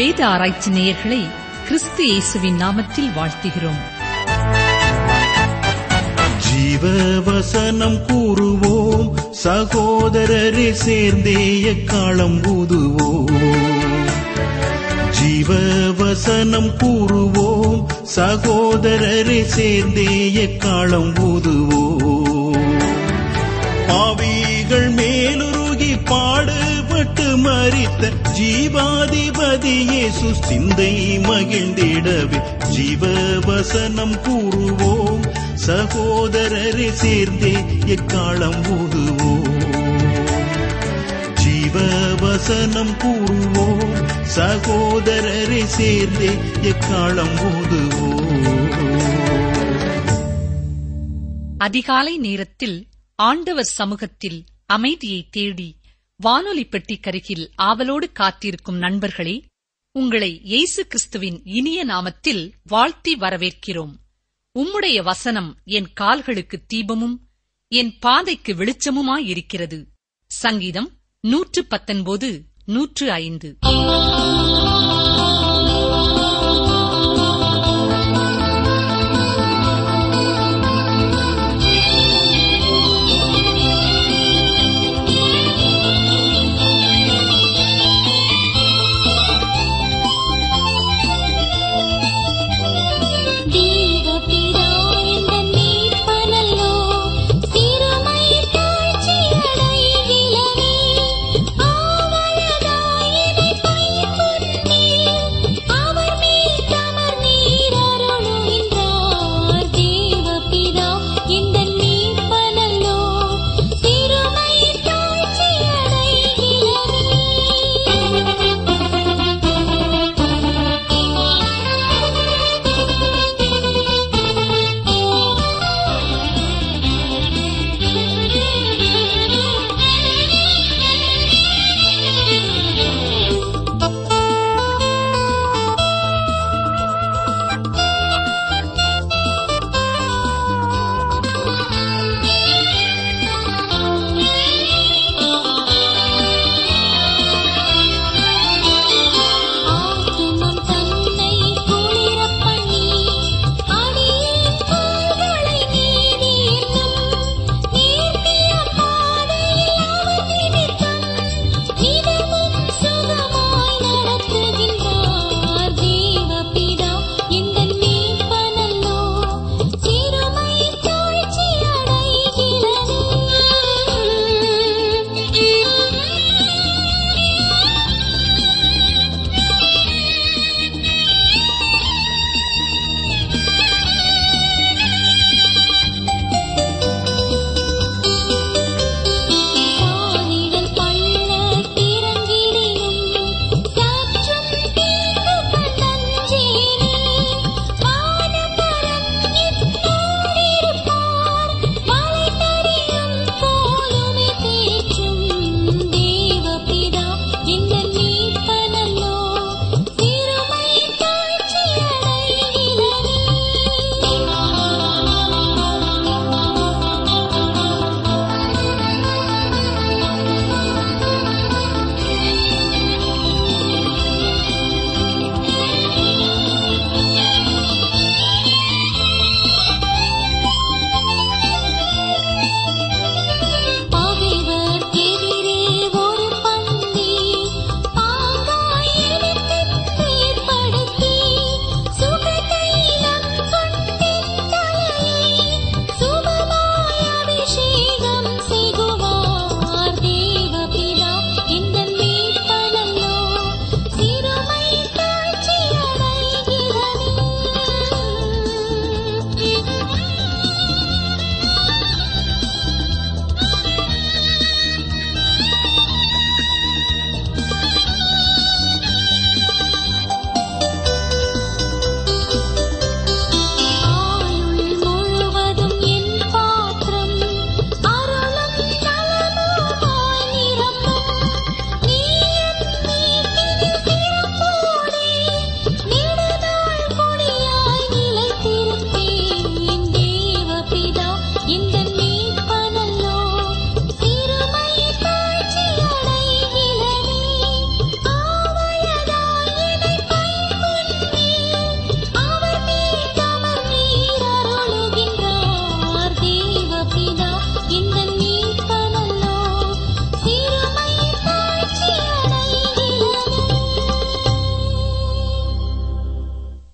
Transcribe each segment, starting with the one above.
வேத ஆராய்ச்சி நேயர்களை கிறிஸ்து இயேசுவின் நாமத்தில் வாழ்த்துகிறோம் ஜீவ வசனம் கூறுவோம் சகோதரரை சேர்ந்தே எக்காலம் ஊதுவோம் ஜீவ வசனம் கூறுவோம் சகோதரரை சேர்ந்தே எக்காலம் ஊதுவோம் பாவிகள் மேலுருகி பாடுபட்டு மறித்த ஜீவாதிபதி இயேசு சிந்தை மகிழ்ந்திடவே ஜீவ வசனம் கூறுவோம் சகோதரரை சேர்ந்தே எக்காலம் ஊதுவோம் ஜீவ வசனம் கூறுவோம் சகோதரரை சேர்ந்தே எக்காலம் ஊதுவோம் அதிகாலை நேரத்தில் ஆண்டவர் சமூகத்தில் அமைதியை தேடி வானொலி பெட்டி கருகில் ஆவலோடு காத்திருக்கும் நண்பர்களே உங்களை இயேசு கிறிஸ்துவின் இனிய நாமத்தில் வாழ்த்தி வரவேற்கிறோம் உம்முடைய வசனம் என் கால்களுக்கு தீபமும் என் பாதைக்கு வெளிச்சமுமாயிருக்கிறது சங்கீதம் நூற்று பத்தொன்பது நூற்று ஐந்து தேவபிதா என்ற மீட்பனல்லோ சிறுமை தாழ்ச்சியடைகிலவே ஆவலதாயினை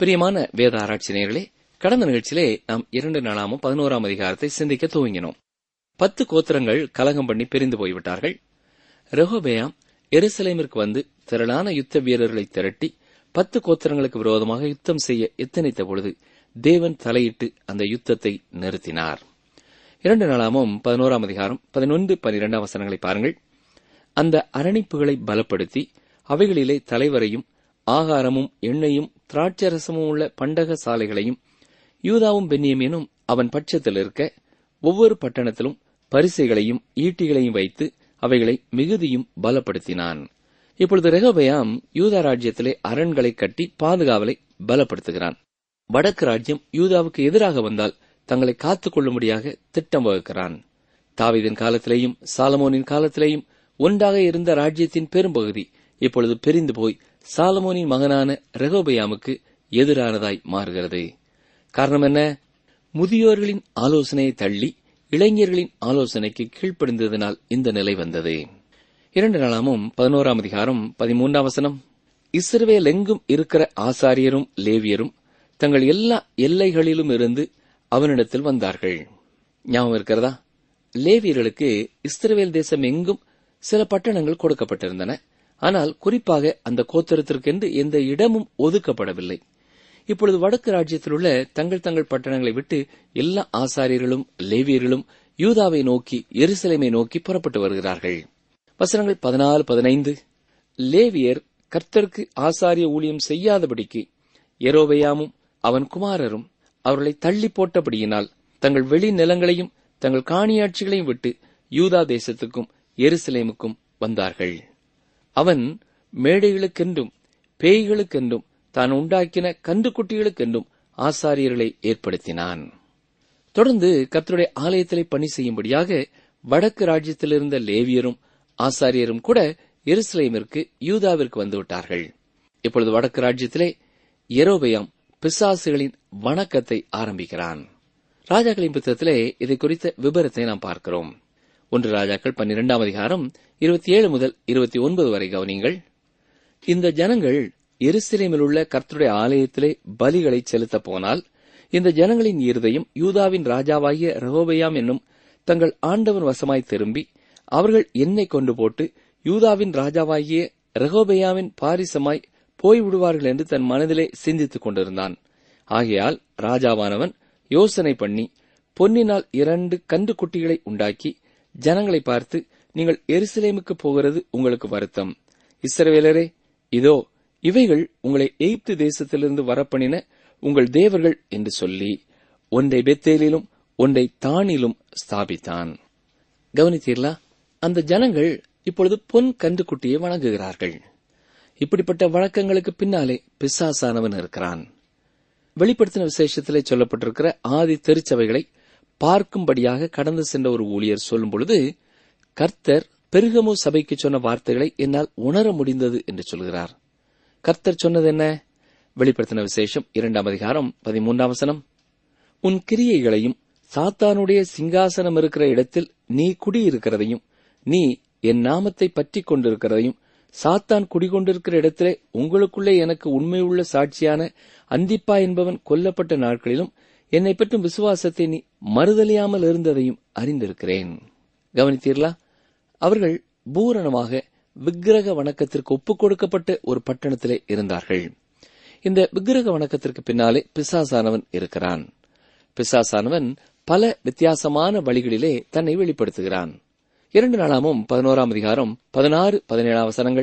பிரியமான வேத ஆராய்ச்சி நேயர்களே கடந்த நிகழ்ச்சியிலே நாம் இரண்டு நாளாமும் பதினோராம் அதிகாரத்தை சிந்திக்க துவங்கினோம் பத்து கோத்திரங்கள் கலகம் பண்ணி பிரிந்து போய்விட்டார்கள் ரெஹோபேயாம் எருசலேமிற்கு வந்து திரளான யுத்த வீரர்களை திரட்டி பத்து கோத்திரங்களுக்கு விரோதமாக யுத்தம் செய்ய எத்தனித்த பொழுது தேவன் தலையிட்டு அந்த யுத்தத்தை நிறுத்தினார் இரண்டு நாளாமும் பதினோராம் அதிகாரம் பதினொன்று பனிரெண்டாம் வசனங்களை பாருங்கள் அந்த அரணிப்புகளை பலப்படுத்தி அவைகளிலே தலைவரையும் ஆகாரமும் எண்ணெயும் திராட்சரசமும் உள்ள பண்டக சாலைகளையும் யூதாவும் பென்னியமீனும் அவன் பட்சத்தில் இருக்க ஒவ்வொரு பட்டணத்திலும் பரிசைகளையும் ஈட்டிகளையும் வைத்து அவைகளை மிகுதியும் பலப்படுத்தினான் இப்பொழுது ரெகோபயாம் யூதா ராஜ்யத்திலே அரண்களை கட்டி பாதுகாவலை பலப்படுத்துகிறான் வடக்கு ராஜ்யம் யூதாவுக்கு எதிராக வந்தால் தங்களை காத்துக் கொள்ளும்படியாக திட்டம் வகுக்கிறான் தாவீதின் காலத்திலேயும் சாலமோனின் காலத்திலேயும் ஒன்றாக இருந்த ராஜ்யத்தின் பெரும்பகுதி இப்பொழுது பிரிந்து போய் சாலமோனின் மகனான ரெகோபயாமுக்கு எதிரானதாய் மாறுகிறது காரணம் என்ன முதியோர்களின் ஆலோசனையை தள்ளி இளைஞர்களின் ஆலோசனைக்கு கீழ்ப்படிந்ததினால் இந்த நிலை வந்தது இரண்டு நாளாமும் பதினோராம் அதிகாரம் பதிமூன்றாம் வசனம் இஸ்ரவேல் எங்கும் இருக்கிற ஆசாரியரும் லேவியரும் தங்கள் எல்லா எல்லைகளிலும் இருந்து அவனிடத்தில் வந்தார்கள் ஞாபகம் இருக்கிறதா லேவியர்களுக்கு இஸ்ரவேல் தேசம் எங்கும் சில பட்டணங்கள் கொடுக்கப்பட்டிருந்தன ஆனால் குறிப்பாக அந்த கோத்திரத்திற்கென்று எந்த இடமும் ஒதுக்கப்படவில்லை இப்பொழுது வடக்கு ராஜ்யத்தில் உள்ள தங்கள் தங்கள் பட்டணங்களை விட்டு எல்லா ஆசாரியர்களும் லேவியர்களும் யூதாவை நோக்கி எருசலேமை நோக்கி புறப்பட்டு வருகிறார்கள் வசனங்கள் பதினாலு பதினைந்து லேவியர் கர்த்தருக்கு ஆசாரிய ஊழியம் செய்யாதபடிக்கு எரோபெயாமும் அவன் குமாரரும் அவர்களை தள்ளி போட்டபடியினால் தங்கள் வெளி நிலங்களையும் தங்கள் காணியாட்சிகளையும் விட்டு யூதா தேசத்துக்கும் எருசலேமுக்கும் வந்தார்கள் அவன் மேடைகளுக்கென்றும் பேய்களுக்கென்றும் தான் உண்டாக்கின கன்றுக்குட்டிகளுக்கென்றும் ஆசாரியர்களை ஏற்படுத்தினான் தொடர்ந்து கர்த்தருடைய ஆலயத்திலே பணி செய்யும்படியாக வடக்கு ராஜ்யத்தில் இருந்த லேவியரும் ஆசாரியரும் கூட எருசலேமிற்கு யூதாவிற்கு வந்துவிட்டார்கள் இப்பொழுது வடக்கு ராஜ்யத்திலே எரோபயாம் பிசாசுகளின் வணக்கத்தை ஆரம்பிக்கிறான் ராஜாக்களின் புத்தகத்திலே இதை குறித்த விபரத்தை நாம் பார்க்கிறோம் ஒன்று ராஜாக்கள் பன்னிரெண்டாம் அதிகாரம் இருபத்தி ஏழு முதல் இருபத்தி ஒன்பது வரை கவனிங்கள் இந்த ஜனங்கள் எருசலேமில் உள்ள கர்த்தருடைய ஆலயத்திலே பலிகளை செலுத்தப் போனால் இந்த ஜனங்களின் இருதயம் யூதாவின் ராஜாவாகிய ரகோபயாம் என்னும் தங்கள் ஆண்டவன் வசமாய் திரும்பி அவர்கள் என்னை கொண்டு போட்டு யூதாவின் ராஜாவாகிய ரகோபயாவின் பாரிசமாய் போய்விடுவார்கள் என்று தன் மனதிலே சிந்தித்துக் கொண்டிருந்தான் ஆகையால் ராஜாவானவன் யோசனை பண்ணி பொன்னினால் இரண்டு கன்று குட்டிகளை உண்டாக்கி ஜனங்களை பார்த்து நீங்கள் எருசலேமுக்கு போகிறது உங்களுக்கு வருத்தம் இஸ்ரவேலரே இதோ இவைகள் உங்களை எகிப்து தேசத்திலிருந்து வரப்பண்ணின உங்கள் தேவர்கள் என்று சொல்லி ஒன்றை பெத்தேலிலும் ஒன்றை தானிலும் ஸ்தாபித்தான் கவனித்தீர்களா அந்த ஜனங்கள் இப்பொழுது பொன் கன்றுக்குட்டியை வணங்குகிறார்கள் இப்படிப்பட்ட வழக்கங்களுக்கு பின்னாலே பிசாசானவன் இருக்கிறான் வெளிப்படுத்தின விசேஷத்திலே சொல்லப்பட்டிருக்கிற ஆதி திருச்சபைகளை பார்க்கும்படியாக கடந்து சென்ற ஒரு ஊழியர் சொல்லும் பொழுது கர்த்தர் பெருகமு சபைக்கு சொன்ன வார்த்தைகளை என்னால் உணர முடிந்தது என்று சொல்கிறார் கர்த்தர் சொன்னது என்ன வெளிப்படுத்தின விசேஷம் இரண்டாம் அதிகாரம் பதிமூன்றாம் வசனம் உன் கிரியைகளையும் சாத்தானுடைய சிங்காசனம் இருக்கிற இடத்தில் நீ குடியிருக்கிறதையும் நீ என் நாமத்தை பற்றிக் கொண்டிருக்கிறதையும் சாத்தான் குடிகொண்டிருக்கிற இடத்திலே உங்களுக்குள்ளே எனக்கு உண்மையுள்ள சாட்சியான அந்திப்பா என்பவன் கொல்லப்பட்ட நாட்களிலும் என்னை பற்றும் விசுவாசத்தை நீ மறுதலியாமல் இருந்ததையும் அறிந்திருக்கிறேன் கவனித்தீர்களா அவர்கள் பூரணமாக விக்கிரக வணக்கத்திற்கு ஒப்புக் கொடுக்கப்பட்ட ஒரு பட்டணத்திலே இருந்தார்கள் இந்த விக்கிரக வணக்கத்திற்கு பின்னாலே பிசாசானவன் இருக்கிறான் பிசாசானவன் பல வித்தியாசமான வழிகளிலே தன்னை வெளிப்படுத்துகிறான் இரண்டு நாளாமும் பதினோராம் அதிகாரம் பதினாறு பதினேழாம் வசனங்கள்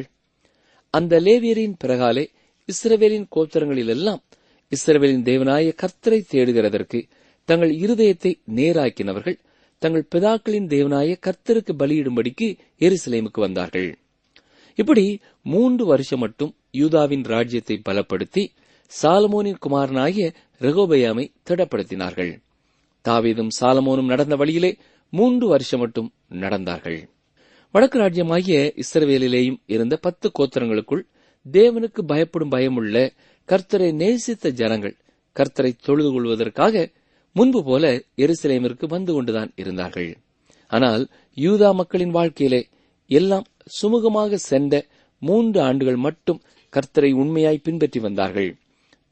அந்த லேவியரின் பிறகாலே இஸ்ரவேலின் கோத்திரங்களிலெல்லாம் இஸ்ரவேலின் தேவனாய கர்த்தரை தேடுகிறதற்கு தங்கள் இருதயத்தை நேராக்கினவர்கள் தங்கள் பிதாக்களின் தேவனாய கர்த்தருக்கு பலியிடும்படிக்கு எருசலேமுக்கு வந்தார்கள் இப்படி மூன்று வருஷம் மட்டும் யூதாவின் ராஜ்யத்தை பலப்படுத்தி சாலமோனின் குமாரனாகிய ரெகோபயாமை திடப்படுத்தினார்கள் தாவீதும் சாலமோனும் நடந்த வழியிலே மூன்று வருஷம் மட்டும் நடந்தார்கள் வடக்கு ராஜ்யமாகிய இஸ்ரவேலிலேயும் இருந்த பத்து கோத்திரங்களுக்குள் தேவனுக்கு பயப்படும் பயமுள்ள கர்த்தரை நேசித்த ஜனங்கள் கர்த்தரை தொழுது கொள்வதற்காக முன்பு போல எருசலேமிற்கு வந்து கொண்டுதான் இருந்தார்கள் ஆனால் யூதா மக்களின் வாழ்க்கையிலே எல்லாம் சுமூகமாக சென்ற மூன்று ஆண்டுகள் மட்டும் கர்த்தரை உண்மையாய் பின்பற்றி வந்தார்கள்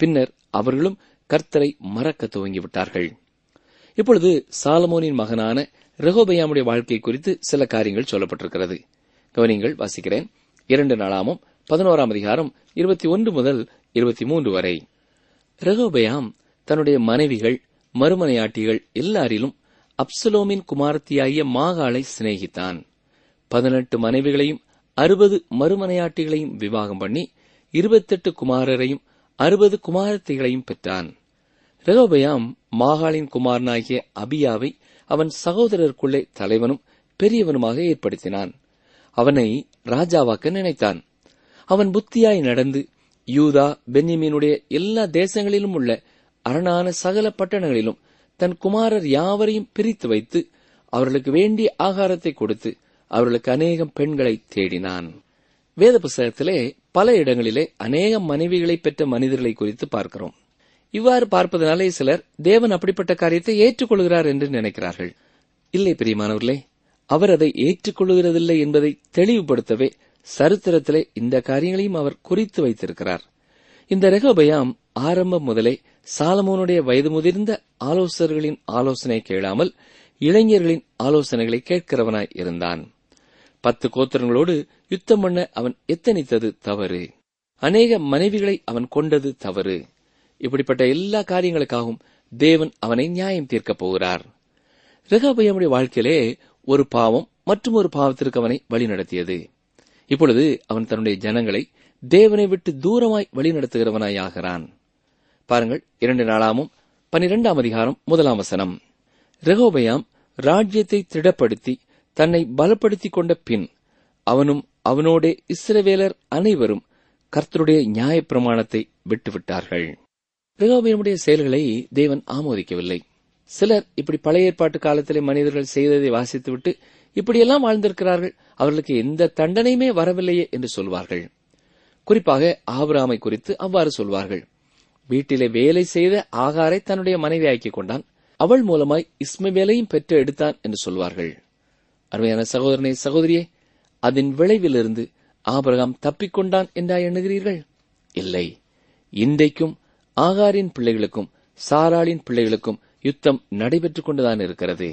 பின்னர் அவர்களும் கர்த்தரை மறக்க துவங்கிவிட்டார்கள் இப்பொழுது சாலமோனின் மகனான ரெகோபயாமுடைய வாழ்க்கை குறித்து சில காரியங்கள் சொல்லப்பட்டிருக்கிறது கவனிங்கள் வாசிக்கிறேன் இரண்டு நாளாமும் பதினோராம் அதிகாரம் இருபத்தி ஒன்று முதல் இருபத்தி மூன்று வரை ரெகோபயாம் தன்னுடைய மனைவிகள் மறுமனையாட்டிகள் எல்லாரிலும் அப்சலோமின் குமாரத்தியாகிய மாகாளை சிநேகித்தான் பதினெட்டு மனைவிகளையும் அறுபது மறுமனையாட்டிகளையும் விவாகம் பண்ணி இருபத்தெட்டு குமாரரையும் அறுபது குமாரத்திகளையும் பெற்றான் ரெகோபயாம் மாகாளின் குமாரனாகிய அபியாவை அவன் சகோதரருக்குள்ளே தலைவனும் பெரியவனுமாக ஏற்படுத்தினான் அவனை ராஜாவாக்க நினைத்தான் அவன் புத்தியாய் நடந்து யூதா பென்யமீனுடைய எல்லா தேசங்களிலும் உள்ள அரணான சகல பட்டணங்களிலும் தன் குமாரர் யாவரையும் பிரித்து வைத்து அவர்களுக்கு வேண்டிய ஆகாரத்தை கொடுத்து அவர்களுக்கு அநேகம் பெண்களை தேடினான் வேத புஸ்தகத்திலே பல இடங்களிலே அநேக மனைவிகளை பெற்ற மனிதர்களை குறித்து பார்க்கிறோம் இவ்வாறு பார்ப்பதனாலே சிலர் தேவன் அப்படிப்பட்ட காரியத்தை ஏற்றுக்கொள்கிறார் என்று நினைக்கிறார்கள் இல்லை பிரியமானவர்களே அவர் அதை ஏற்றுக்கொள்கிறதில்லை என்பதை தெளிவுபடுத்தவே சரித்திரத்திலே இந்த காரியங்களையும் அவர் குறித்து வைத்திருக்கிறார் இந்த ரெகோபயாம் ஆரம்பம் முதலே சாலமோனுடைய வயது முதிர்ந்த ஆலோசகர்களின் ஆலோசனை கேளாமல் இளைஞர்களின் ஆலோசனைகளை கேட்கிறவனாய் இருந்தான் பத்து கோத்திரங்களோடு யுத்தம் பண்ண அவன் எத்தனித்தது தவறு அநேக மனைவிகளை அவன் கொண்டது தவறு இப்படிப்பட்ட எல்லா காரியங்களுக்காகவும் தேவன் அவனை நியாயம் தீர்க்கப் போகிறார் ரெகாபயமுடைய வாழ்க்கையிலே ஒரு பாவம் மற்றும் ஒரு பாவத்திற்கு அவனை வழிநடத்தியது இப்பொழுது அவன் தன்னுடைய ஜனங்களை தேவனை விட்டு தூரமாய் வழிநடத்துகிறவனாய் ஆகிறான் பாருங்கள் இரண்டு நாளாமும் பனிரெண்டாம் அதிகாரம் முதலாம் வசனம் ரெகோபயாம் ராஜ்யத்தை திடப்படுத்தி தன்னை பலப்படுத்திக் கொண்ட பின் அவனும் அவனோடே இஸ்ரவேலர் அனைவரும் கர்த்தருடைய நியாயப்பிரமாணத்தை விட்டுவிட்டார்கள் ரெகோபயமுடைய செயல்களை தேவன் ஆமோதிக்கவில்லை சிலர் இப்படி பழைய ஏற்பாட்டு காலத்திலே மனிதர்கள் செய்ததை வாசித்துவிட்டு இப்படியெல்லாம் வாழ்ந்திருக்கிறார்கள் அவர்களுக்கு எந்த தண்டனையுமே வரவில்லையே என்று சொல்வார்கள் குறிப்பாக ஆபிராமை குறித்து அவ்வாறு சொல்வார்கள் வீட்டிலே வேலை செய்த ஆகாரை தன்னுடைய மனைவியாக்கிக் கொண்டான் அவள் மூலமாய் இஸ்மவேலையும் பெற்று எடுத்தான் என்று சொல்வார்கள் அருமையான சகோதரனே சகோதரியே அதன் விளைவிலிருந்து ஆபிரகாம் தப்பிக்கொண்டான் என்றா எண்ணுகிறீர்கள் இல்லை இன்றைக்கும் ஆகாரின் பிள்ளைகளுக்கும் சாராளின் பிள்ளைகளுக்கும் யுத்தம் நடைபெற்றுக் கொண்டுதான் இருக்கிறது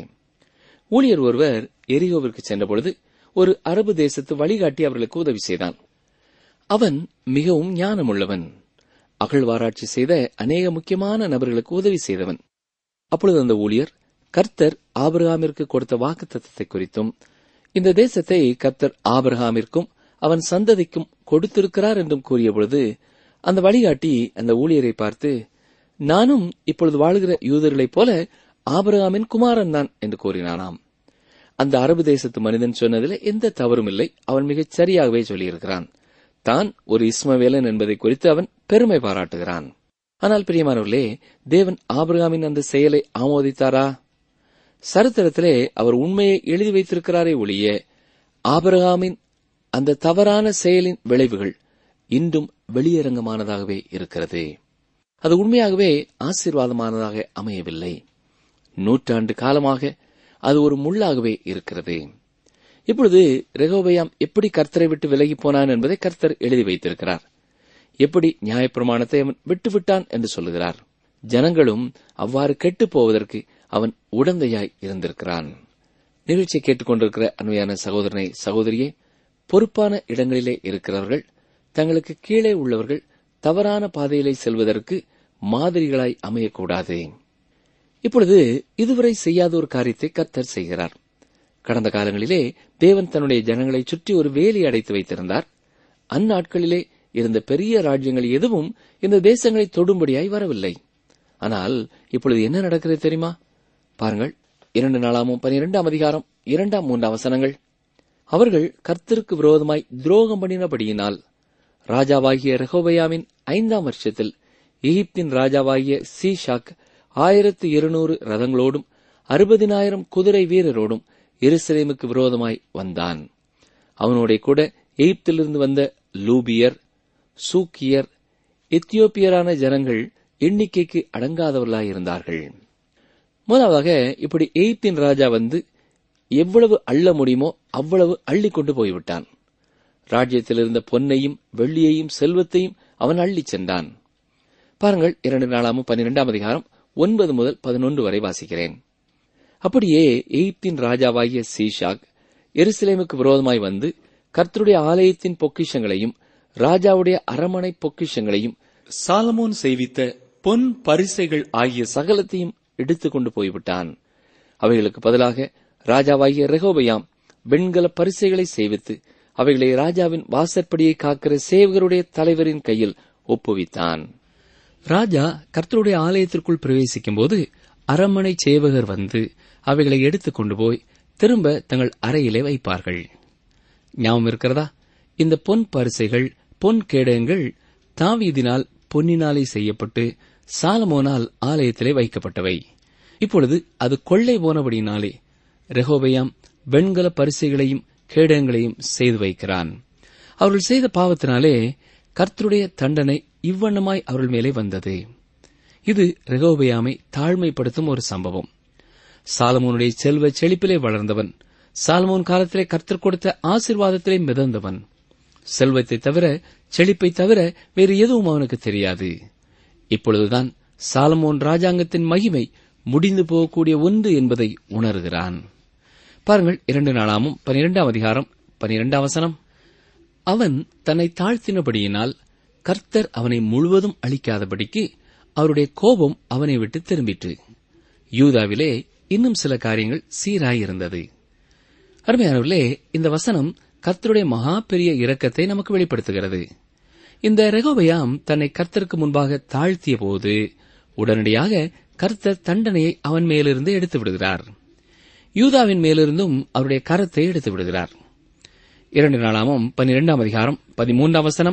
ஊழியர் ஒருவர் எரிகோவிற்கு சென்றபொழுது ஒரு அரபு தேசத்து வழிகாட்டி அவர்களுக்கு உதவி செய்தான் அவன் மிகவும் ஞானமுள்ளவன் அகழ்வாராய்ச்சி செய்த அநேக முக்கியமான நபர்களுக்கு உதவி செய்தவன் அப்பொழுது அந்த ஊழியர் கர்த்தர் ஆபிரகாமிற்கு கொடுத்த வாக்கு குறித்தும் இந்த தேசத்தை கர்த்தர் ஆபிரகாமிற்கும் அவன் சந்ததிக்கும் கொடுத்திருக்கிறார் என்றும் கூறியபொழுது அந்த வழிகாட்டி அந்த ஊழியரை பார்த்து நானும் இப்பொழுது வாழுகிற யூதர்களைப் போல ஆபிரகாமின் குமாரன் தான் என்று கூறினானாம் அந்த அரபு தேசத்து மனிதன் சொன்னதில் எந்த தவறும் இல்லை அவன் மிகச் சரியாகவே சொல்லியிருக்கிறான் தான் ஒரு இஸ்மவேலன் என்பதை குறித்து அவன் பெருமை பாராட்டுகிறான் ஆனால் பிரியமானவர்களே தேவன் ஆபிரகாமின் அந்த செயலை ஆமோதித்தாரா சரித்திரத்திலே அவர் உண்மையை எழுதி வைத்திருக்கிறாரே ஒழிய ஆபிரகாமின் அந்த தவறான செயலின் விளைவுகள் இன்றும் வெளியரங்கமானதாகவே இருக்கிறது அது உண்மையாகவே ஆசீர்வாதமானதாக அமையவில்லை நூற்றாண்டு காலமாக அது ஒரு முள்ளாகவே இருக்கிறது இப்பொழுது ரெகோபயாம் எப்படி கர்த்தரை விட்டு விலகி போனான் என்பதை கர்த்தர் எழுதி வைத்திருக்கிறார் எப்படி நியாயப்பிரமாணத்தை அவன் விட்டுவிட்டான் என்று சொல்லுகிறார் ஜனங்களும் அவ்வாறு கெட்டுப் போவதற்கு அவன் உடந்தையாய் இருந்திருக்கிறான் நிகழ்ச்சியை கேட்டுக்கொண்டிருக்கிற அண்மையான சகோதரனை சகோதரியே பொறுப்பான இடங்களிலே இருக்கிறவர்கள் தங்களுக்கு கீழே உள்ளவர்கள் தவறான பாதையிலே செல்வதற்கு மாதிரிகளாய் அமையக்கூடாது இப்பொழுது இதுவரை செய்யாத ஒரு காரியத்தை கர்த்தர் செய்கிறார் கடந்த காலங்களிலே தேவன் தன்னுடைய ஜனங்களை சுற்றி ஒரு வேலி அடைத்து வைத்திருந்தார் அந்நாட்களிலே இருந்த பெரிய ராஜ்யங்கள் எதுவும் இந்த தேசங்களை தொடும்படியாய் வரவில்லை ஆனால் இப்பொழுது என்ன நடக்கிறது தெரியுமா பாருங்கள் இரண்டு நாளாமும் பனிரெண்டாம் அதிகாரம் இரண்டாம் மூன்றாம் வசனங்கள் அவர்கள் கர்த்தருக்கு விரோதமாய் துரோகம் பண்ணினபடியினால் ராஜாவாகிய ரெகோபயாமின் ஐந்தாம் வருஷத்தில் எகிப்தின் ராஜாவாகிய சீஷாக் ஆயிரத்து இருநூறு ரதங்களோடும் அறுபதினாயிரம் குதிரை வீரரோடும் எருசலேமுக்கு விரோதமாய் வந்தான் அவனோட கூட எகிப்திலிருந்து வந்த லூபியர் சூக்கியர் எத்தியோப்பியரான ஜனங்கள் எண்ணிக்கைக்கு அடங்காதவர்களாயிருந்தார்கள் முதலாவதாக இப்படி எகிப்தின் ராஜா வந்து எவ்வளவு அள்ள முடியுமோ அவ்வளவு அள்ளி கொண்டு போய்விட்டான் ராஜ்யத்தில் இருந்த பொன்னையும் வெள்ளியையும் செல்வத்தையும் அவன் அள்ளிச் சென்றான் பாருங்கள் இரண்டு நாளாமும் பன்னிரெண்டாம் அதிகாரம் ஒன்பது முதல் பதினொன்று வரை வாசிக்கிறேன் அப்படியே எகிப்தின் ராஜாவாகிய சீஷாக் எருசலேமுக்கு விரோதமாய் வந்து கர்த்தருடைய ஆலயத்தின் பொக்கிஷங்களையும் ராஜாவுடைய அரமனை பொக்கிஷங்களையும் சாலமோன் செய்வித்த பொன் பரிசைகள் ஆகிய சகலத்தையும் எடுத்துக்கொண்டு போய்விட்டான் அவைகளுக்கு பதிலாக ராஜாவாகிய ரெகோபயாம் வெண்கல பரிசைகளை செய்வித்து அவைகளை ராஜாவின் வாசற்படியை காக்கிற சேவகருடைய தலைவரின் கையில் ஒப்புவித்தான் ராஜா கர்த்தருடைய ஆலயத்திற்குள் பிரவேசிக்கும் போது அரண்மனை சேவகர் வந்து அவைகளை எடுத்துக் கொண்டு போய் திரும்ப தங்கள் அறையிலே வைப்பார்கள் ஞாபகம் இருக்கிறதா இந்த பொன் பரிசைகள் பொன் கேடயங்கள் தாவீதினால் பொன்னினாலே செய்யப்பட்டு சாலமோனால் ஆலயத்திலே வைக்கப்பட்டவை இப்பொழுது அது கொள்ளை போனபடியினாலே ரெகோபயாம் வெண்கல பரிசைகளையும் கேடயங்களையும் செய்து வைக்கிறான் அவர்கள் செய்த பாவத்தினாலே கர்த்தருடைய தண்டனை இவ்வண்ணமாய் அவர்கள் மேலே வந்தது இது ரெகோபயாமை தாழ்மைப்படுத்தும் ஒரு சம்பவம் சாலமோனுடைய செல்வ செழிப்பிலே வளர்ந்தவன் சாலமோன் காலத்திலே கர்த்தர் கொடுத்த ஆசிர்வாதத்திலே மிதந்தவன் செல்வத்தை தவிர செழிப்பை தவிர வேறு எதுவும் அவனுக்கு தெரியாது இப்பொழுதுதான் சாலமோன் ராஜாங்கத்தின் மகிமை முடிந்து போகக்கூடிய ஒன்று என்பதை உணர்கிறான் பாருங்கள் இரண்டு நாளாமும் பனிரெண்டாம் அதிகாரம் பனிரெண்டாம் வசனம் அவன் தன்னை தாழ்த்தினபடியினால் கர்த்தர் அவனை முழுவதும் அழிக்காதபடிக்கு அவருடைய கோபம் அவனை விட்டு திரும்பிற்று யூதாவிலே இன்னும் சில காரியங்கள் சீராயிருந்தது அருமையானவர்களே இந்த வசனம் கர்த்தருடைய மகா பெரிய இரக்கத்தை நமக்கு வெளிப்படுத்துகிறது இந்த ரெகோபயாம் தன்னை கர்த்தருக்கு முன்பாக தாழ்த்திய போது உடனடியாக கர்த்தர் தண்டனையை அவன் மேலிருந்து எடுத்து விடுகிறார் யூதாவின் மேலிருந்தும் அவருடைய கரத்தை எடுத்து விடுகிறார் இரண்டு நாளாமும் பன்னிரெண்டாம் அதிகாரம் பதிமூன்றாம் வசனம்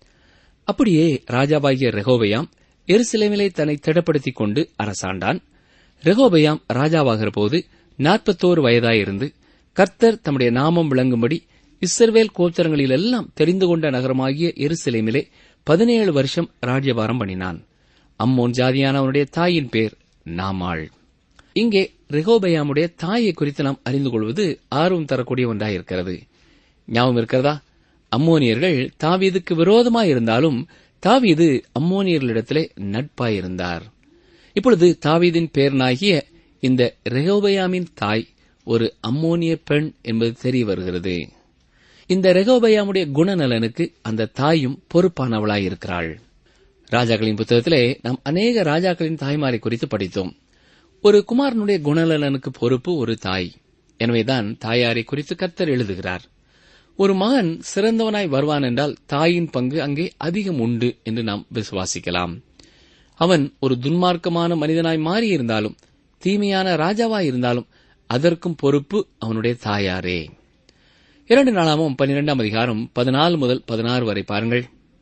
அப்படியே ராஜாவாகிய ரெகோபயாம் எருசலேமிலே தன்னை திடப்படுத்திக் கொண்டு அரசாண்டான் ரெகோபயாம் ராஜாவாகிற போது நாற்பத்தோரு வயதாயிருந்து கர்த்தர் தம்முடைய நாமம் விளங்கும்படி இஸ்ரவேல் கோத்திரங்களிலெல்லாம் தெரிந்து கொண்ட நகரமாகிய எருசலேமிலே பதினேழு வருஷம் ராஜ்யபாரம் பண்ணினான் அம்மோன் ஜாதியான அவனுடைய தாயின் பேர் நாமாள் இங்கே ரெகோபயாமுடைய தாயை குறித்து நாம் அறிந்து கொள்வது ஆர்வம் தரக்கூடிய ஒன்றாயிருக்கிறது ஞாபகம் இருக்கிறதா அம்மோனியர்கள் தாவீதுக்கு விரோதமாயிருந்தாலும் தாவீது அம்மோனியர்களிடத்திலே நட்பாயிருந்தார் இப்பொழுது தாவீதின் பேரனாகிய இந்த ரெகோபயாமின் தாய் ஒரு அம்மோனிய பெண் என்பது தெரிய வருகிறது இந்த ரெகோபயாமுடைய குணநலனுக்கு அந்த தாயும் பொறுப்பானவளாயிருக்கிறாள் ராஜாக்களின் புத்தகத்திலே நாம் அநேக ராஜாக்களின் தாய்மாரை குறித்து படித்தோம் ஒரு குமாரனுடைய குணநலனுக்கு பொறுப்பு ஒரு தாய் எனவேதான் தாயாரை குறித்து கர்த்தர் எழுதுகிறார் ஒரு மகன் சிறந்தவனாய் வருவான் என்றால் தாயின் பங்கு அங்கே அதிகம் உண்டு என்று நாம் விசுவாசிக்கலாம் அவன் ஒரு துன்மார்க்கமான மனிதனாய் மாறியிருந்தாலும் தீமையான ராஜாவாய் இருந்தாலும் அதற்கும் பொறுப்பு அவனுடைய தாயாரே இரண்டு நாளாமும் பன்னிரெண்டாம் அதிகாரம் பதினாலு முதல் பதினாறு வரை பாருங்கள்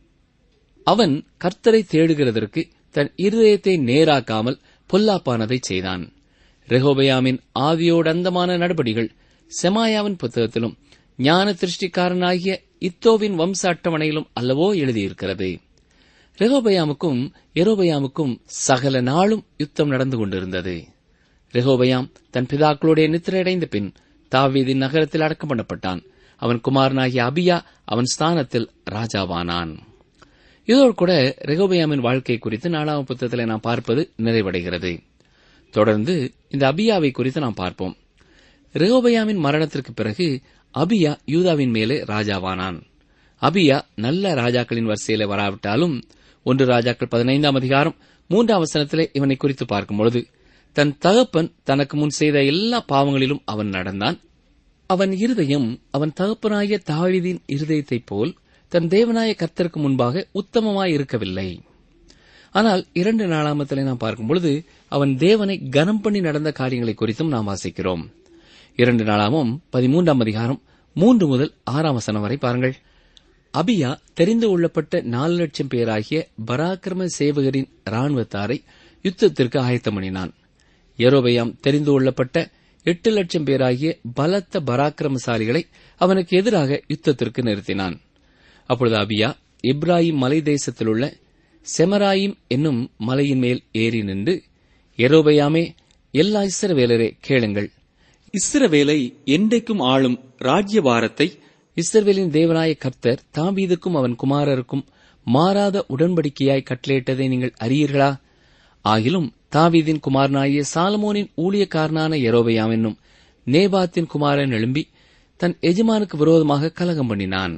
அவன் கர்த்தரை தேடுகிறதற்கு தன் இருதயத்தை நேராக்காமல் பொல்லாப்பானதை செய்தான் ரெகோபயாமின் ஆதியோடந்தமான நடபடிகள் செமாயாவின் புத்தகத்திலும் ஞான திருஷ்டிக்காரனாகிய இத்தோவின் வம்ச அட்டவணையிலும் அல்லவோ எழுதியிருக்கிறது ரெகோபயாமுக்கும் எரோபயாமுக்கும் சகல நாளும் யுத்தம் நடந்து கொண்டிருந்தது ரெகோபயாம் தன் பிதாக்களுடைய நித்திரையடைந்த பின் தாவீதின் நகரத்தில் அடக்கம் பண்ணப்பட்டான் அவன் குமாரனாகிய அபியா அவன் ஸ்தானத்தில் ராஜாவானான் இதோடு கூட ரெகோபயாமின் வாழ்க்கை குறித்து நாலாம் புத்தகத்தில் நாம் பார்ப்பது நிறைவடைகிறது தொடர்ந்து இந்த அபியாவை குறித்து நாம் பார்ப்போம் ரெகோபயாமின் மரணத்திற்கு பிறகு அபியா யூதாவின் மேலே ராஜாவானான் அபியா நல்ல ராஜாக்களின் வரிசையில வராவிட்டாலும் ஒன்று ராஜாக்கள் பதினைந்தாம் அதிகாரம் மூன்றாம் வசனத்திலே இவனை குறித்து பார்க்கும் பொழுது தன் தகப்பன் தனக்கு முன் செய்த எல்லா பாவங்களிலும் அவன் நடந்தான் அவன் இருதயம் அவன் தகப்பனாகிய தாவீதின் இருதயத்தைப் போல் தன் தேவனாய கர்த்தருக்கு முன்பாக உத்தமமாய் இருக்கவில்லை ஆனால் இரண்டு நாளாமத்திலே நாம் பார்க்கும் பொழுது அவன் தேவனை கனம் பண்ணி நடந்த காரியங்களை குறித்தும் நாம் வாசிக்கிறோம் இரண்டு நாளாமும் பதிமூன்றாம் அதிகாரம் மூன்று முதல் ஆறாம் வசனம் வரை பாருங்கள் அபியா தெரிந்து கொள்ளப்பட்ட நாலு லட்சம் பேராகிய பராக்கிரம சேவகரின் ராணுவத்தாரை யுத்தத்திற்கு ஆயத்தம் பண்ணினான் எரோபயாம் தெரிந்து கொள்ளப்பட்ட எட்டு லட்சம் பேராகிய பலத்த பராக்கிரமசாலிகளை அவனுக்கு எதிராக யுத்தத்திற்கு நிறுத்தினான் அப்பொழுது அபியா இப்ராஹிம் மலை தேசத்திலுள்ள செமராயிம் என்னும் மலையின் மேல் ஏறி நின்று எரோபயாமே எல்லா இஸ்ரவேலரே கேளுங்கள் இஸ்ரவேலை என்றைக்கும் ஆளும் ராஜ்யபாரத்தை இஸ்ரவேலின் தேவனாய கர்த்தர் தாவீதுக்கும் அவன் குமாரருக்கும் மாறாத உடன்படிக்கையாய் கட்டளையிட்டதை நீங்கள் அறியீர்களா ஆகிலும் தாவீதின் குமாரனாகிய சாலமோனின் ஊழியக்காரனான எரோபயாம் என்னும் நேபாத்தின் குமாரன் எழும்பி தன் எஜமானுக்கு விரோதமாக கலகம் பண்ணினான்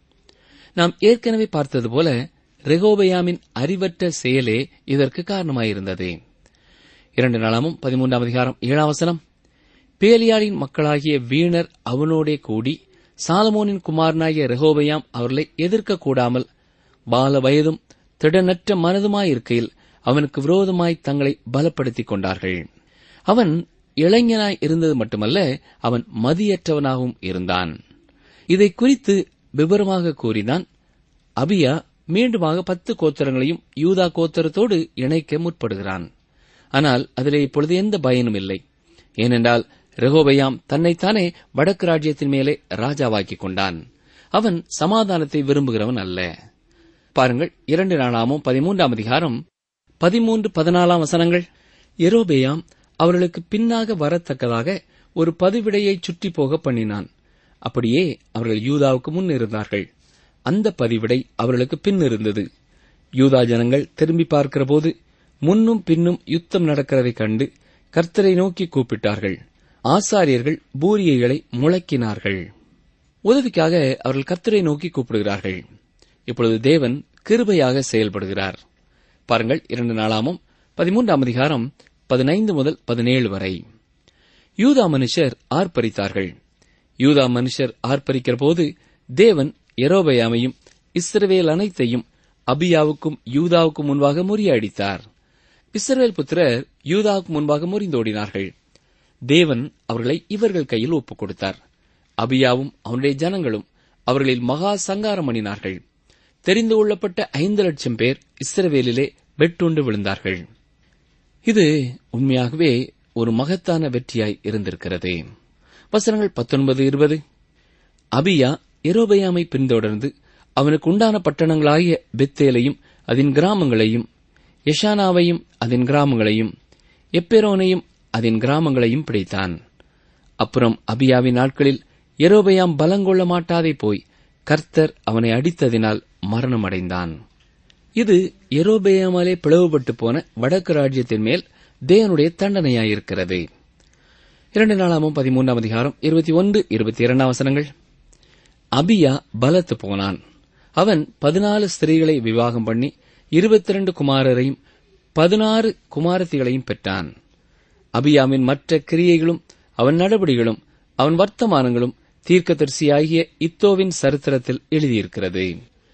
நாம் ஏற்கனவே பார்த்தது போல ரெகோபயாமின் அறிவற்ற செயலே இதற்கு காரணமாயிருந்தது இரண்டு நாளாமும் பதிமூன்றாம் அதிகாரம் ஏழாம் வசனம் பேலியாளின் மக்களாகிய வீணர் அவனோடே கூடி சாலமோனின் குமாரனாகிய ரெகோபயாம் அவர்களை எதிர்க்க கூடாமல் பால வயதும் திடனற்ற மனதுமாயிருக்கையில் அவனுக்கு விரோதமாய் தங்களை பலப்படுத்திக் கொண்டார்கள் அவன் இளைஞனாய் இருந்தது மட்டுமல்ல அவன் மதியற்றவனாகவும் இருந்தான் இதை குறித்து விவரமாக கூறினான் அபியா மீண்டுமாக பத்து கோத்திரங்களையும் யூதா கோத்திரத்தோடு இணைக்க முற்படுகிறான் ஆனால் அதிலே இப்பொழுது எந்த பயனும் இல்லை ஏனென்றால் ரெகோபயாம் தன்னைத்தானே வடக்கு ராஜ்யத்தின் மேலே ராஜாவாக்கிக் கொண்டான் அவன் சமாதானத்தை விரும்புகிறவன் அல்ல பாருங்கள் இரண்டு நாளாமும் பதிமூன்றாம் அதிகாரம் பதிமூன்று பதினாலாம் வசனங்கள் எரோபேயாம் அவர்களுக்கு பின்னாக வரத்தக்கதாக ஒரு பதிவிடையை சுற்றி போக பண்ணினான் அப்படியே அவர்கள் யூதாவுக்கு முன் இருந்தார்கள் அந்த பதிவிடை அவர்களுக்கு பின் இருந்தது யூதா ஜனங்கள் திரும்பி பார்க்கிறபோது முன்னும் பின்னும் யுத்தம் நடக்கிறதைக் கண்டு கர்த்தரை நோக்கி கூப்பிட்டார்கள் ஆசாரியர்கள் பூரியைகளை முழக்கினார்கள் உதவிக்காக அவர்கள் கர்த்தரை நோக்கி கூப்பிடுகிறார்கள் இப்பொழுது தேவன் கிருபையாக செயல்படுகிறார் பாருங்கள் இரண்டு நாளாமும் பதிமூன்றாம் அதிகாரம் பதினைந்து முதல் பதினேழு வரை யூதா மனுஷர் ஆர்ப்பரித்தார்கள் யூதா மனுஷர் ஆர்ப்பரிக்கிற போது தேவன் எரோபயாமையும் இஸ்ரவேல் அனைத்தையும் அபியாவுக்கும் யூதாவுக்கும் முன்பாக முறியடித்தார் இஸ்ரவேல் புத்திரர் யூதாவுக்கு முன்பாக முறிந்தோடினார்கள் தேவன் அவர்களை இவர்கள் கையில் ஒப்புக் கொடுத்தார் அபியாவும் அவனுடைய ஜனங்களும் அவர்களில் மகா சங்காரம் பண்ணினார்கள் தெரிந்து கொள்ளப்பட்ட ஐந்து லட்சம் பேர் இஸ்ரவேலிலே வெட்டுண்டு விழுந்தார்கள் இது உண்மையாகவே ஒரு மகத்தான வெற்றியாய் இருந்திருக்கிறது வசனங்கள் பத்தொன்பது இருபது அபியா எரோபயாமை பின்தொடர்ந்து அவனுக்கு உண்டான பட்டணங்களாகிய பெத்தேலையும் அதன் கிராமங்களையும் யஷானாவையும் அதன் கிராமங்களையும் எப்பெரோனையும் அதன் கிராமங்களையும் பிடித்தான் அப்புறம் அபியாவின் நாட்களில் எரோபயாம் பலங்கொள்ள மாட்டாதே போய் கர்த்தர் அவனை அடித்ததினால் மரணமடைந்தான் இது எரோபேயாமலே பிளவுபட்டு போன வடக்கு ராஜ்யத்தின் மேல் தேவனுடைய தண்டனையாயிருக்கிறது இரண்டு நாளாமும் பதிமூன்றாம் அதிகாரம் இருபத்தி ஒன்று இருபத்தி இரண்டாம் வசனங்கள் அபியா பலத்து போனான் அவன் பதினாலு ஸ்திரீகளை விவாகம் பண்ணி இருபத்தி இரண்டு குமாரரையும் பதினாறு குமாரத்திகளையும் பெற்றான் அபியாமின் மற்ற கிரியைகளும் அவன் நடபடிகளும் அவன் வர்த்தமானங்களும் தீர்க்கதரிசியாகிய இத்தோவின் சரித்திரத்தில் எழுதியிருக்கிறது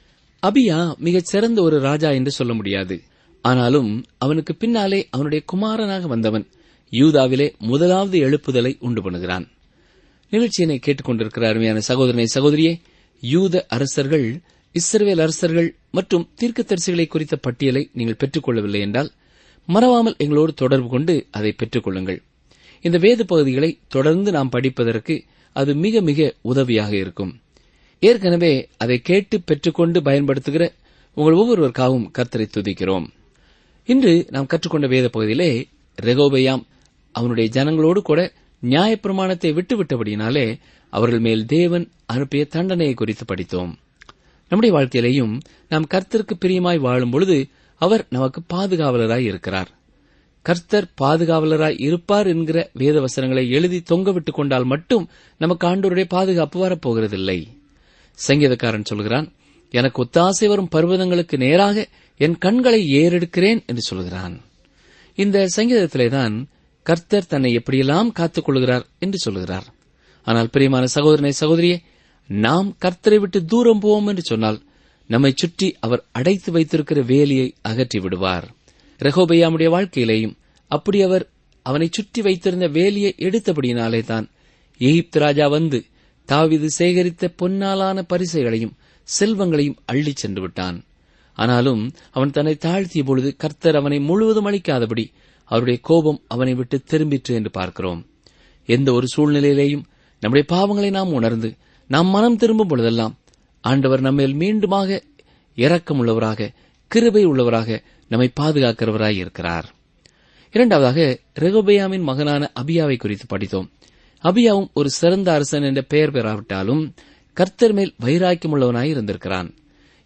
அபியா மிகச் சிறந்த ஒரு ராஜா என்று சொல்ல முடியாது ஆனாலும் அவனுக்கு பின்னாலே அவனுடைய குமாரனாக வந்தவன் யூதாவிலே முதலாவது எழுப்புதலை உண்டு பண்ணுகிறான் நிகழ்ச்சியினை கேட்டுக்கொண்டிருக்கிற அருமையான சகோதரனை சகோதரியே யூத அரசர்கள் இஸ்ரவேல் அரசர்கள் மற்றும் தீர்க்கதரிசிகளை குறித்த பட்டியலை நீங்கள் பெற்றுக்கொள்ளவில்லை என்றால் மறவாமல் எங்களோடு தொடர்பு கொண்டு அதை பெற்றுக் கொள்ளுங்கள் இந்த வேத பகுதிகளை தொடர்ந்து நாம் படிப்பதற்கு அது மிக மிக உதவியாக இருக்கும் ஏற்கனவே அதை கேட்டு பெற்றுக்கொண்டு பயன்படுத்துகிற உங்கள் ஒவ்வொருவருக்காகவும் கர்த்தரை துதிக்கிறோம் இன்று நாம் கற்றுக்கொண்ட வேத பகுதியிலே ரெகோபயாம் அவனுடைய ஜனங்களோடு கூட நியாயப்பிரமாணத்தை விட்டுவிட்டபடியினாலே அவர்கள் மேல் தேவன் அனுப்பிய தண்டனையை குறித்து படித்தோம் நம்முடைய வாழ்க்கையிலேயும் நாம் கர்த்தருக்கு பிரியமாய் வாழும் பொழுது அவர் நமக்கு பாதுகாவலராய் இருக்கிறார் கர்த்தர் பாதுகாவலராய் இருப்பார் என்கிற வேத வசனங்களை எழுதி தொங்கவிட்டுக் கொண்டால் மட்டும் நமக்கு ஆண்டோருடைய பாதுகாப்பு வரப்போகிறதில்லை சங்கீதக்காரன் சொல்கிறான் எனக்கு ஒத்தாசை வரும் பர்வதங்களுக்கு நேராக என் கண்களை ஏறெடுக்கிறேன் என்று சொல்கிறான் இந்த சங்கீதத்திலேதான் கர்த்தர் தன்னை எப்படியெல்லாம் காத்துக் கொள்கிறார் என்று சொல்கிறார் ஆனால் பிரியமான சகோதரனை சகோதரியே நாம் கர்த்தரை விட்டு தூரம் போவோம் என்று சொன்னால் நம்மை சுற்றி அவர் அடைத்து வைத்திருக்கிற வேலியை அகற்றி விடுவார் ரெகோபையாமுடைய வாழ்க்கையிலேயும் அப்படி அவர் அவனை சுற்றி வைத்திருந்த வேலியை எடுத்தபடியினாலே தான் எகிப்து ராஜா வந்து தாவிது சேகரித்த பொன்னாலான பரிசைகளையும் செல்வங்களையும் அள்ளிச் சென்று விட்டான் ஆனாலும் அவன் தன்னை தாழ்த்திய பொழுது கர்த்தர் அவனை முழுவதும் அளிக்காதபடி அவருடைய கோபம் அவனை விட்டு திரும்பிற்று என்று பார்க்கிறோம் எந்த ஒரு சூழ்நிலையிலேயும் நம்முடைய பாவங்களை நாம் உணர்ந்து நாம் மனம் திரும்பும் பொழுதெல்லாம் ஆண்டவர் நம்மேல் மீண்டுமாக இரக்கமுள்ளவராக கிருபை உள்ளவராக நம்மை பாதுகாக்கிறவராய் இருக்கிறார் இரண்டாவதாக ரெகோபயாமின் மகனான அபியாவை குறித்து படித்தோம் அபியாவும் ஒரு சிறந்த அரசன் என்ற பெயர் பெறாவிட்டாலும் கர்த்தர் மேல் வைராக்கியமுள்ளவனாய் இருந்திருக்கிறான்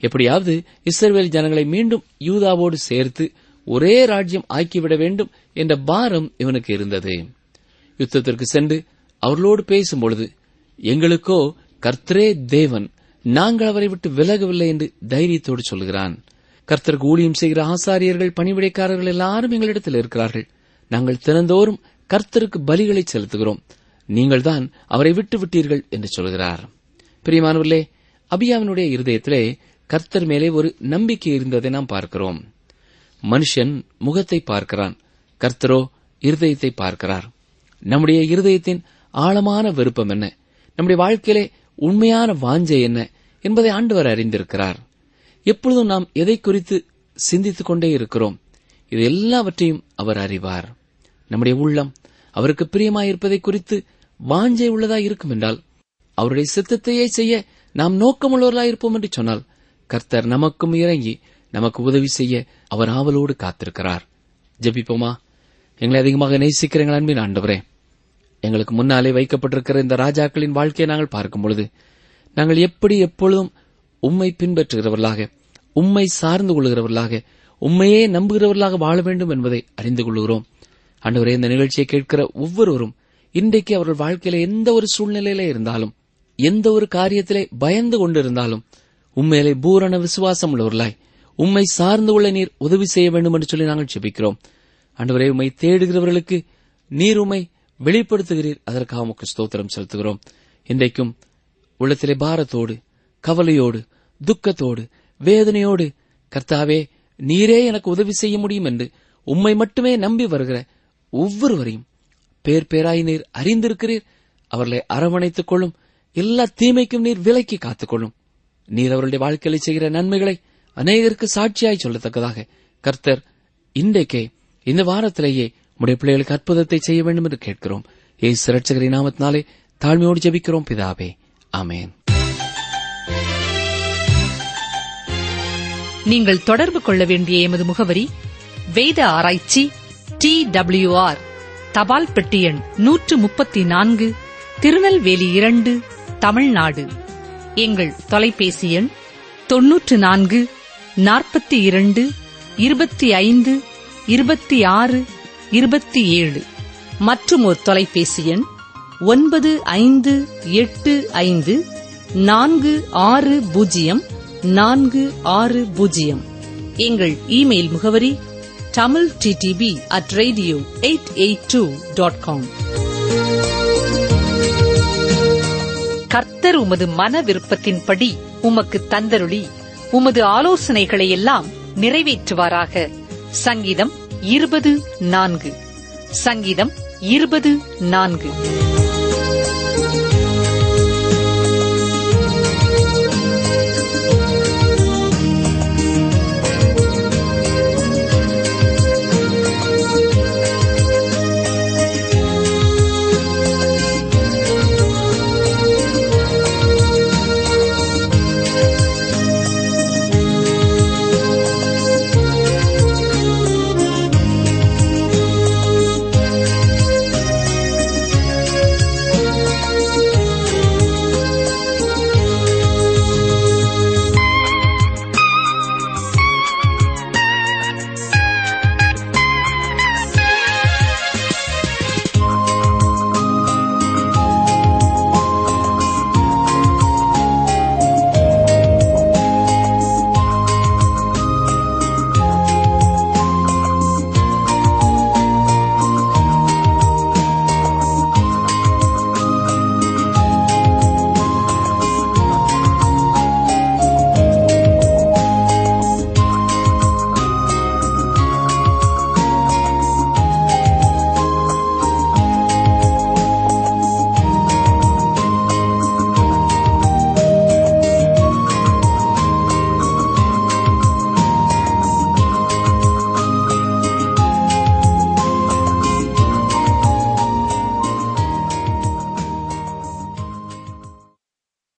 எப்படியாவது இஸ்ரவேல் ஜனங்களை மீண்டும் யூதாவோடு சேர்த்து ஒரே ராஜ்யம் ஆக்கிவிட வேண்டும் என்ற பாரம் இவனுக்கு இருந்தது யுத்தத்திற்கு சென்று அவர்களோடு பேசும்பொழுது எங்களுக்கோ கர்த்தரே தேவன் நாங்கள் அவரை விட்டு விலகவில்லை என்று தைரியத்தோடு சொல்கிறான் கர்த்தருக்கு ஊழியம் செய்கிற ஆசாரியர்கள் பணிவிடைக்காரர்கள் எல்லாரும் எங்களிடத்தில் இருக்கிறார்கள் நாங்கள் தினந்தோறும் கர்த்தருக்கு பலிகளை செலுத்துகிறோம் நீங்கள்தான் அவரை விட்டு விட்டீர்கள் என்று சொல்கிறார் பிரியமானவர்களே அபியாவினுடைய இருதயத்திலே கர்த்தர் மேலே ஒரு நம்பிக்கை இருந்ததை நாம் பார்க்கிறோம் மனுஷன் முகத்தை பார்க்கிறான் கர்த்தரோ இருதயத்தை பார்க்கிறார் நம்முடைய இருதயத்தின் ஆழமான விருப்பம் என்ன நம்முடைய வாழ்க்கையிலே உண்மையான வாஞ்சை என்ன என்பதை ஆண்டவர் அறிந்திருக்கிறார் எப்பொழுதும் நாம் எதை குறித்து சிந்தித்துக் கொண்டே இருக்கிறோம் இது எல்லாவற்றையும் அவர் அறிவார் நம்முடைய உள்ளம் அவருக்கு பிரியமாயிருப்பதை குறித்து வாஞ்சை உள்ளதாய் இருக்கும் என்றால் அவருடைய சித்தத்தையே செய்ய நாம் நோக்கமுள்ளவர்களாய் இருப்போம் என்று சொன்னால் கர்த்தர் நமக்கும் இறங்கி நமக்கு உதவி செய்ய அவர் ஆவலோடு காத்திருக்கிறார் ஜெபிப்போமா எங்களை அதிகமாக நேசிக்கிற எங்கள் அன்பின் ஆண்டவரே எங்களுக்கு முன்னாலே வைக்கப்பட்டிருக்கிற இந்த ராஜாக்களின் வாழ்க்கையை நாங்கள் பார்க்கும் பொழுது நாங்கள் எப்படி எப்பொழுதும் உம்மை பின்பற்றுகிறவர்களாக உம்மை சார்ந்து கொள்கிறவர்களாக உண்மையே நம்புகிறவர்களாக வாழ வேண்டும் என்பதை அறிந்து கொள்கிறோம் ஆண்டவரே இந்த நிகழ்ச்சியை கேட்கிற ஒவ்வொருவரும் இன்றைக்கு அவர்கள் வாழ்க்கையில எந்த ஒரு சூழ்நிலையில இருந்தாலும் எந்த ஒரு காரியத்திலே பயந்து கொண்டிருந்தாலும் உண்மையிலே பூரண விசுவாசம் உள்ளவர்களாய் உம்மை சார்ந்து கொள்ள நீர் உதவி செய்ய வேண்டும் என்று சொல்லி நாங்கள் ஜெபிக்கிறோம் ஆண்டவரே உம்மை தேடுகிறவர்களுக்கு நீர் உம்மை வெளிப்படுத்துகிறீர் அதற்காக உமக்கு ஸ்தோத்திரம் செலுத்துகிறோம் இன்றைக்கும் உள்ளத்திலே பாரத்தோடு கவலையோடு துக்கத்தோடு வேதனையோடு கர்த்தாவே நீரே எனக்கு உதவி செய்ய முடியும் என்று உம்மை மட்டுமே நம்பி வருகிற ஒவ்வொருவரையும் பேர் பேராய் நீர் அறிந்திருக்கிறீர் அவர்களை அரவணைத்துக் கொள்ளும் எல்லா தீமைக்கும் நீர் விலக்கி காத்துக்கொள்ளும் நீர் அவர்களுடைய வாழ்க்கையில செய்கிற நன்மைகளை அநேகருக்கு சாட்சியாய் சொல்லத்தக்கதாக கர்த்தர் இன்றைக்கே இந்த வாரத்திலேயே உடைய பிள்ளைகளுக்கு அற்புதத்தை செய்ய வேண்டும் என்று கேட்கிறோம் ஏசு ரட்சகரின் நாமத்தினாலே தாழ்மையோடு ஜெபிக்கிறோம் பிதாவே ஆமேன் நீங்கள் தொடர்பு கொள்ள வேண்டிய எமது முகவரி வேத ஆராய்ச்சி டி ஆர் தபால் பெட்டி எண் நூற்று முப்பத்தி நான்கு திருநெல்வேலி இரண்டு தமிழ்நாடு எங்கள் தொலைபேசி எண் தொன்னூற்று நான்கு நாற்பத்தி இரண்டு இருபத்தி ஐந்து இருபத்தி ஆறு இருபத்தி ஏழு மற்றும் ஒரு தொலைபேசி எண் ஒன்பது ஐந்து எட்டு ஐந்து நான்கு ஆறு பூஜ்ஜியம் நான்கு ஆறு பூஜ்ஜியம் எங்கள் இமெயில் முகவரி Tamil TDP at radio eight eight two dot com கர்த்தர் உமது மன விருப்பத்தின்படி உமக்கு தந்தருளி உமது ஆலோசனைகளை எல்லாம் நிறைவேற்றுவாராக சங்கீதம் இருபது நான்கு சங்கீதம் இருபது நான்கு